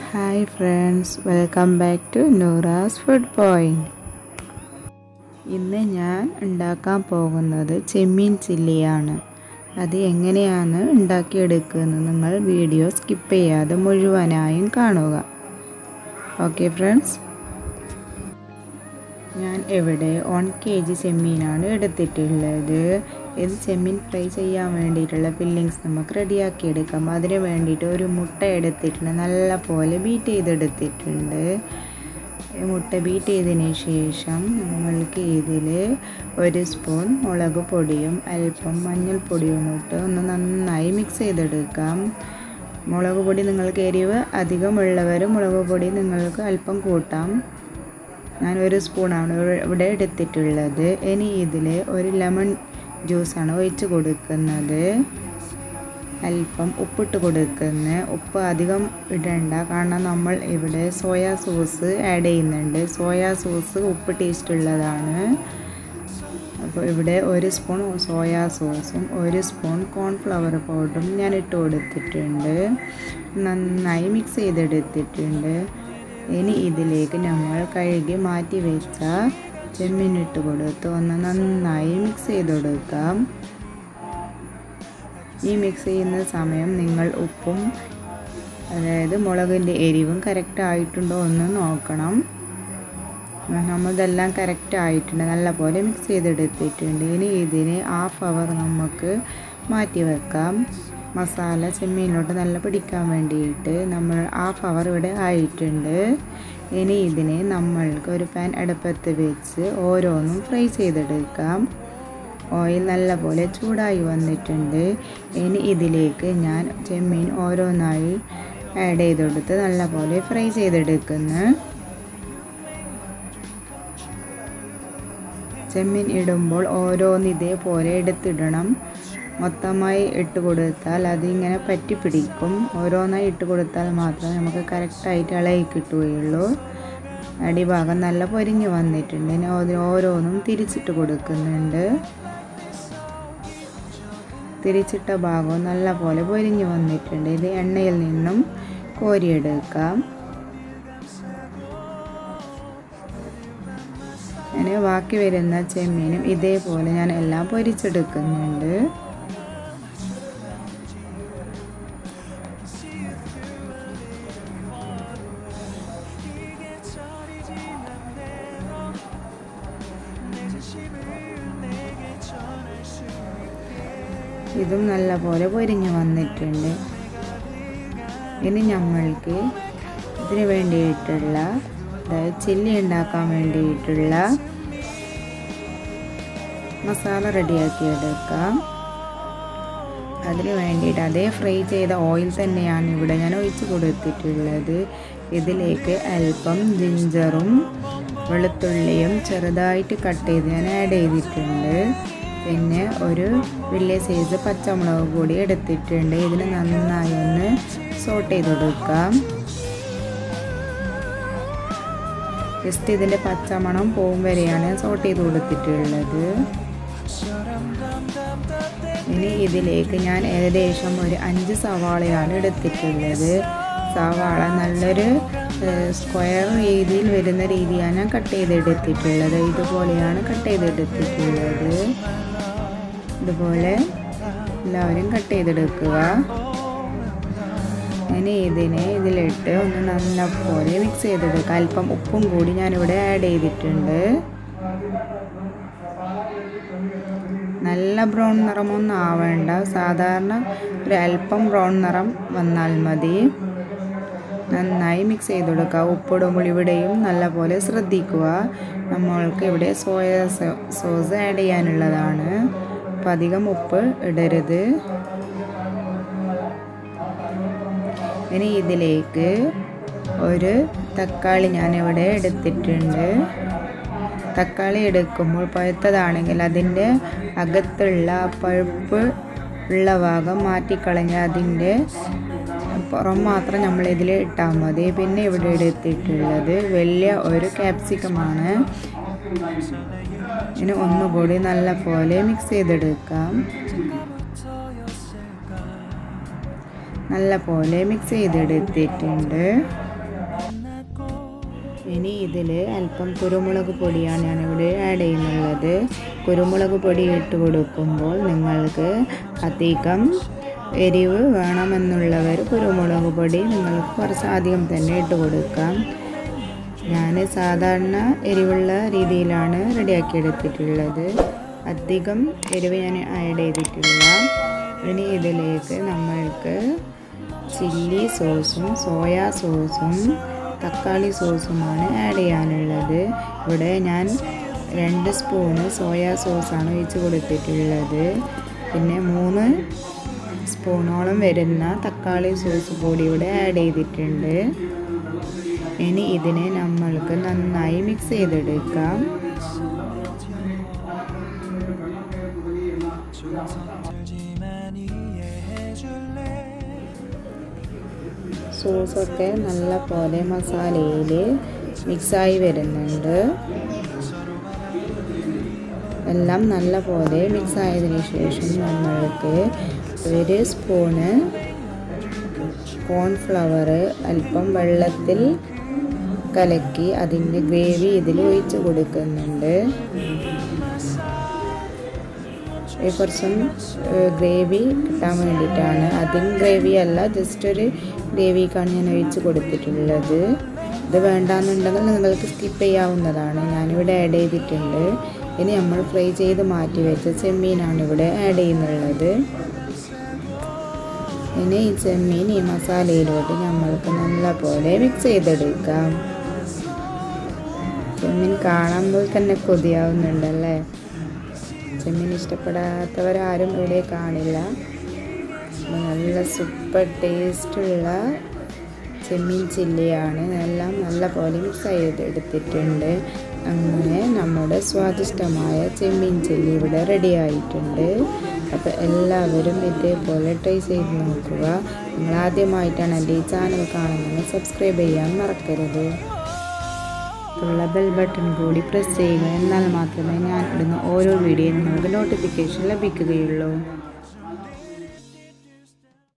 hi friends welcome back to Nooras food point ഇന്ന് ഞാൻ ഉണ്ടാക്കാൻ പോകുന്നത് ചെമ്മീൻ ചില്ലിയാണ് അത് എങ്ങനെയാണ് ഉണ്ടാക്കിയെടുക്കുന്നത് നിങ്ങൾ വീഡിയോ സ്കിപ്പ് ചെയ്യാതെ മുഴുവനായും കാണുക ഓക്കെ ഫ്രണ്ട്സ് ഞാൻ ഇവിടെ വൺ കെ ജി ചെമ്മീനാണ് എടുത്തിട്ടുള്ളത് ഇത് ചെമ്മീൻ ഫ്രൈ ചെയ്യാൻ വേണ്ടിയിട്ടുള്ള ഫില്ലിങ്സ് നമുക്ക് റെഡിയാക്കി എടുക്കാം അതിന് വേണ്ടിയിട്ട് ഒരു മുട്ട എടുത്തിട്ടുണ്ട് നല്ല പോലെ ബീറ്റ് ചെയ്തെടുത്തിട്ടുണ്ട് മുട്ട ബീറ്റ് ചെയ്തതിന് ശേഷം നമ്മൾക്ക് ഇതിൽ ഒരു സ്പൂൺ മുളക് പൊടിയും അല്പം മഞ്ഞൾപ്പൊടിയും ഇട്ട് ഒന്ന് നന്നായി മിക്സ് ചെയ്തെടുക്കാം മുളക് പൊടി നിങ്ങൾക്ക് എരിവ് അധികമുള്ളവർ മുളക് പൊടി നിങ്ങൾക്ക് അല്പം കൂട്ടാം ഞാൻ ഒരു സ്പൂണാണ് ഇവിടെ എടുത്തിട്ടുള്ളത് ഇനി ഇതിൽ ഒരു ലെമൺ ജ്യൂസാണ് ഒഴിച്ച് കൊടുക്കുന്നത് അല്പം ഉപ്പിട്ട് കൊടുക്കുന്ന ഉപ്പ് അധികം ഇടണ്ട കാരണം നമ്മൾ ഇവിടെ സോയാ സോസ് ആഡ് ചെയ്യുന്നുണ്ട് സോയാ സോസ് ഉപ്പ് ടേസ്റ്റ് ഉള്ളതാണ് അപ്പോൾ ഇവിടെ ഒരു സ്പൂൺ സോയാ സോസും ഒരു സ്പൂൺ കോൺഫ്ലവർ പൗഡറും ഞാൻ ഇട്ട് കൊടുത്തിട്ടുണ്ട് നന്നായി മിക്സ് ചെയ്തെടുത്തിട്ടുണ്ട് ഇനി ഇതിലേക്ക് നമ്മൾ കഴുകി മാറ്റി വെച്ച ചെമ്മീനിട്ട് കൊടുത്ത് ഒന്ന് നന്നായി മിക്സ് ചെയ്ത് കൊടുക്കാം ഈ മിക്സ് ചെയ്യുന്ന സമയം നിങ്ങൾ ഉപ്പും അതായത് മുളകിൻ്റെ എരിവും കറക്റ്റ് ആയിട്ടുണ്ടോ എന്ന് നോക്കണം നമ്മളിതെല്ലാം കറക്റ്റ് ആയിട്ടുണ്ട് നല്ലപോലെ മിക്സ് ചെയ്തെടുത്തിട്ടുണ്ട് ഇനി ഇതിന് ഹാഫ് അവർ നമുക്ക് മാറ്റി വെക്കാം മസാല ചെമ്മീനിലോട്ട് നല്ല പിടിക്കാൻ വേണ്ടിയിട്ട് നമ്മൾ ഹാഫ് അവർ ഇവിടെ ആയിട്ടുണ്ട് ഇനി ഇതിനെ നമ്മൾക്ക് ഒരു പാൻ അടുപ്പത്ത് വെച്ച് ഓരോന്നും ഫ്രൈ ചെയ്തെടുക്കാം ഓയിൽ നല്ലപോലെ ചൂടായി വന്നിട്ടുണ്ട് ഇനി ഇതിലേക്ക് ഞാൻ ചെമ്മീൻ ഓരോന്നായി ആഡ് ചെയ്ത് കൊടുത്ത് നല്ലപോലെ ഫ്രൈ ചെയ്തെടുക്കുന്നു ചെമ്മീൻ ഇടുമ്പോൾ ഓരോന്ന് ഇതേപോലെ എടുത്തിടണം മൊത്തമായി ഇട്ട് കൊടുത്താൽ അതിങ്ങനെ പറ്റി പിടിക്കും ഓരോന്നായി ഇട്ട് കൊടുത്താൽ മാത്രമേ നമുക്ക് കറക്റ്റായിട്ട് ഇളകി കിട്ടുകയുള്ളൂ അടിഭാഗം നല്ല പൊരിഞ്ഞ് വന്നിട്ടുണ്ട് ഇനി ഓരോന്നും തിരിച്ചിട്ട് കൊടുക്കുന്നുണ്ട് തിരിച്ചിട്ട ഭാഗവും നല്ല പോലെ പൊരിഞ്ഞ് വന്നിട്ടുണ്ട് ഇത് എണ്ണയിൽ നിന്നും കോരിയെടുക്കാം അങ്ങനെ ബാക്കി വരുന്ന ചെമ്മീനും ഇതേപോലെ ഞാൻ എല്ലാം പൊരിച്ചെടുക്കുന്നുണ്ട് ഇതും നല്ലപോലെ പൊരിഞ്ഞു വന്നിട്ടുണ്ട് ഇനി നമ്മൾക്ക് ഇതിന് വേണ്ടിയിട്ടുള്ള അതായത് ചില്ലി ഉണ്ടാക്കാൻ വേണ്ടിയിട്ടുള്ള മസാല റെഡിയാക്കി എടുക്കാം അതിന് വേണ്ടിയിട്ട് അതേ ഫ്രൈ ചെയ്ത ഓയിൽ തന്നെയാണ് ഇവിടെ ഞാൻ ഒഴിച്ച് കൊടുത്തിട്ടുള്ളത് ഇതിലേക്ക് അല്പം ജിഞ്ചറും വെളുത്തുള്ളിയും ചെറുതായിട്ട് കട്ട് ചെയ്ത് ഞാൻ ആഡ് ചെയ്തിട്ടുണ്ട് പിന്നെ ഒരു വലിയ സൈസ് പച്ചമുളക് കൂടി എടുത്തിട്ടുണ്ട് ഇതിന് നന്നായി ഒന്ന് സോട്ട് ചെയ്ത് കൊടുക്കാം ജസ്റ്റ് ഇതിൻ്റെ പച്ചമണം പോകും വരെയാണ് സോട്ട് ചെയ്ത് കൊടുത്തിട്ടുള്ളത് ഇനി ഇതിലേക്ക് ഞാൻ ഏകദേശം ഒരു അഞ്ച് സവാളയാണ് എടുത്തിട്ടുള്ളത് സവാള നല്ലൊരു സ്ക്വയർ രീതിയിൽ വരുന്ന രീതിയാണ് ഞാൻ കട്ട് ചെയ്തെടുത്തിട്ടുള്ളത് ഇതുപോലെയാണ് കട്ട് ചെയ്തെടുത്തിട്ടുള്ളത് ഇതുപോലെ എല്ലാവരും കട്ട് ചെയ്തെടുക്കുക ഇനി ഇതിനെ ഇതിലിട്ട് ഒന്ന് നല്ലപോലെ മിക്സ് ചെയ്തെടുക്കുക അല്പം ഉപ്പും കൂടി ഞാനിവിടെ ആഡ് ചെയ്തിട്ടുണ്ട് നല്ല ബ്രൗൺ നിറമൊന്നും ആവേണ്ട സാധാരണ ഒരു അല്പം ബ്രൗൺ നിറം വന്നാൽ മതി നന്നായി മിക്സ് ചെയ്ത് കൊടുക്കുക ഉപ്പിടുമ്പോൾ ഇവിടെയും നല്ലപോലെ ശ്രദ്ധിക്കുക നമ്മൾക്ക് ഇവിടെ സോയ സോസ് ആഡ് ചെയ്യാനുള്ളതാണ് അപ്പം അധികം ഉപ്പ് ഇടരുത് ഇനി ഇതിലേക്ക് ഒരു തക്കാളി ഞാനിവിടെ എടുത്തിട്ടുണ്ട് തക്കാളി എടുക്കുമ്പോൾ പഴുത്തതാണെങ്കിൽ അതിൻ്റെ അകത്തുള്ള പഴുപ്പ് ഉള്ള ഭാഗം മാറ്റിക്കളഞ്ഞ് അതിൻ്റെ പുറം മാത്രം നമ്മൾ ഇതിൽ ഇട്ടാൽ മതി പിന്നെ ഇവിടെ എടുത്തിട്ടുള്ളത് വലിയ ഒരു ക്യാപ്സിക്കമാണ് ഇനി ഒന്നുകൂടി നല്ല പോലെ മിക്സ് ചെയ്തെടുക്കാം നല്ല പോലെ മിക്സ് ചെയ്തെടുത്തിട്ടുണ്ട് ഇനി ഇതിൽ അല്പം കുരുമുളക് പൊടിയാണ് ഞാനിവിടെ ആഡ് ചെയ്യുന്നുള്ളത് കുരുമുളക് പൊടി ഇട്ട് കൊടുക്കുമ്പോൾ നിങ്ങൾക്ക് അധികം എരിവ് വേണമെന്നുള്ളവർ കുരുമുളക് പൊടി നിങ്ങൾക്ക് കുറച്ച് അധികം തന്നെ ഇട്ട് കൊടുക്കാം ഞാൻ സാധാരണ എരിവുള്ള രീതിയിലാണ് റെഡിയാക്കി എടുത്തിട്ടുള്ളത് അധികം എരിവ് ഞാൻ ആഡ് ചെയ്തിട്ടില്ല ഇനി ഇതിലേക്ക് നമ്മൾക്ക് ചില്ലി സോസും സോയാ സോസും തക്കാളി സോസുമാണ് ആഡ് ചെയ്യാനുള്ളത് ഇവിടെ ഞാൻ രണ്ട് സ്പൂണ് സോയാ സോസാണ് ഒഴിച്ച് കൊടുത്തിട്ടുള്ളത് പിന്നെ മൂന്ന് സ്പൂണോളം വരുന്ന തക്കാളി സോസ് കൂടി ഇവിടെ ആഡ് ചെയ്തിട്ടുണ്ട് ഇനി ഇതിനെ നമ്മൾക്ക് നന്നായി മിക്സ് ചെയ്തെടുക്കാം സോസൊക്കെ നല്ല പോലെ മസാലയിൽ മിക്സായി വരുന്നുണ്ട് എല്ലാം നല്ല പോലെ മിക്സ് ആയതിനു ശേഷം നമ്മൾക്ക് ഒരു സ്പൂണ് കോൺഫ്ലവർ അല്പം വെള്ളത്തിൽ കലക്കി അതിൻ്റെ ഗ്രേവി ഇതിൽ ഒഴിച്ച് കൊടുക്കുന്നുണ്ട് കുറച്ചും ഗ്രേവി കിട്ടാൻ വേണ്ടിയിട്ടാണ് അതിന് ഗ്രേവി അല്ല ജസ്റ്റ് ഒരു ഗ്രേവിക്കാണ് ഞാൻ ഒഴിച്ച് കൊടുത്തിട്ടുള്ളത് ഇത് വേണ്ടാന്നുണ്ടെങ്കിൽ നിങ്ങൾക്ക് സ്കിപ്പ് ചെയ്യാവുന്നതാണ് ഞാനിവിടെ ആഡ് ചെയ്തിട്ടുണ്ട് ഇനി നമ്മൾ ഫ്രൈ ചെയ്ത് മാറ്റി വെച്ച ചെമ്മീനാണ് ഇവിടെ ആഡ് ചെയ്യുന്നുള്ളത് ഇനി ഈ ചെമ്മീൻ ഈ മസാലയിലോട്ട് നമ്മൾക്ക് നല്ല പോലെ മിക്സ് ചെയ്തെടുക്കാം ചെമ്മീൻ കാണുമ്പോൾ തന്നെ കൊതിയാവുന്നുണ്ടല്ലേ ചെമ്മീൻ ഇഷ്ടപ്പെടാത്തവരാരും ഇവിടെ കാണില്ല നല്ല സൂപ്പർ ടേസ്റ്റുള്ള ചെമ്മീൻ ചില്ലിയാണ് എല്ലാം നല്ല പോലെ മിക്സ് ചെയ്തെടുത്തിട്ടുണ്ട് അങ്ങനെ നമ്മുടെ സ്വാദിഷ്ടമായ ചെമ്മീൻ ചില്ലി ഇവിടെ റെഡി ആയിട്ടുണ്ട് അപ്പോൾ എല്ലാവരും ഇതേപോലെ ട്രൈ ചെയ്ത് നോക്കുക നിങ്ങൾ ആദ്യമായിട്ടാണ് എൻ്റെ ഈ ചാനൽ കാണുന്നത് സബ്സ്ക്രൈബ് ചെയ്യാൻ മറക്കരുത് ഉള്ള ബെൽ ബട്ടൺ കൂടി പ്രസ് ചെയ്യുക എന്നാൽ മാത്രമേ ഞാൻ ഇടുന്ന ഓരോ വീഡിയോയും നിങ്ങൾക്ക് നോട്ടിഫിക്കേഷൻ ലഭിക്കുകയുള്ളൂ